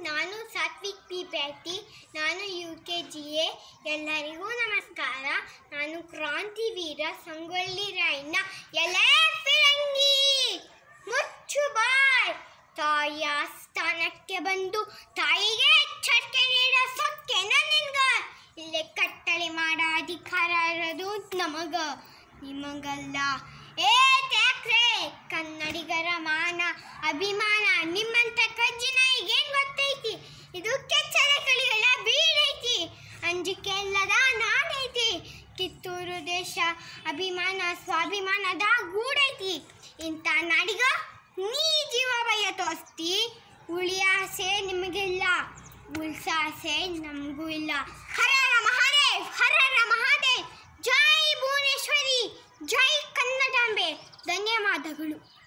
ನಾನು ಸಾತ್ವಿಕ್ ಪಿ ಪ್ಯಾಟಿ ನಾನು ಯು ಕೆ ಜಿ ಎ ಎಲ್ಲರಿಗೂ ನಮಸ್ಕಾರ ನಾನು ಕ್ರಾಂತಿವೀರ ಸಂಗೊಳ್ಳಿ ರಾಯಣ್ಣ ಎಲೆ ಫಿರಂಗಿ ಮುಚ್ಚು ಬಾಯ್ ತಾಯಿಯ ಸ್ಥಾನಕ್ಕೆ ಬಂದು ತಾಯಿಗೆ ಎಚ್ಚರಿಕೆ ನೀಡೋ ಸೊಕ್ಕೆನ ನಿನ್ಗ ಇಲ್ಲೇ ಕಟ್ಟಳೆ ಮಾಡೋ ಅಧಿಕಾರ ಇರೋದು ನಮಗ ನಿಮಗಲ್ಲ ಏ ತ್ಯಾಕ್ರೆ ಕನ್ನಡಿಗರ ಮಾನ ಅಭಿಮಾನ ನಿಮ್ಮಂತ ಕಜ್ಜಿನ ಈಗೇನ್ ಗೊತ್ತೈತಿ ಇದು ಕೆಚ್ಚರ ಕಳಿಗಳ ಬೀಡೈತಿ ಅಂಜಿಕೆ ಇಲ್ಲದ ನಾಡೈತಿ ಕಿತ್ತೂರು ದೇಶ ಅಭಿಮಾನ ಸ್ವಾಭಿಮಾನದ ಗೂಡೈತಿ ಇಂಥ ನಾಡಿಗ ನೀ ಜೀವ ಭಯ ತೋರಿಸ್ತಿ ಉಳಿಯಾಸೆ ನಿಮಗಿಲ್ಲ ಉಳ್ಸಾಸೆ ನಮಗೂ ಇಲ್ಲ ಹರರ ಮಹಾದೇವ್ ಹರರ ಮಹಾದೇವ್ ಜೈ ಭುವನೇಶ್ವರಿ ಜೈ ಕನ್ನಡಾಂಬೆ ಧನ್ಯವಾದಗಳು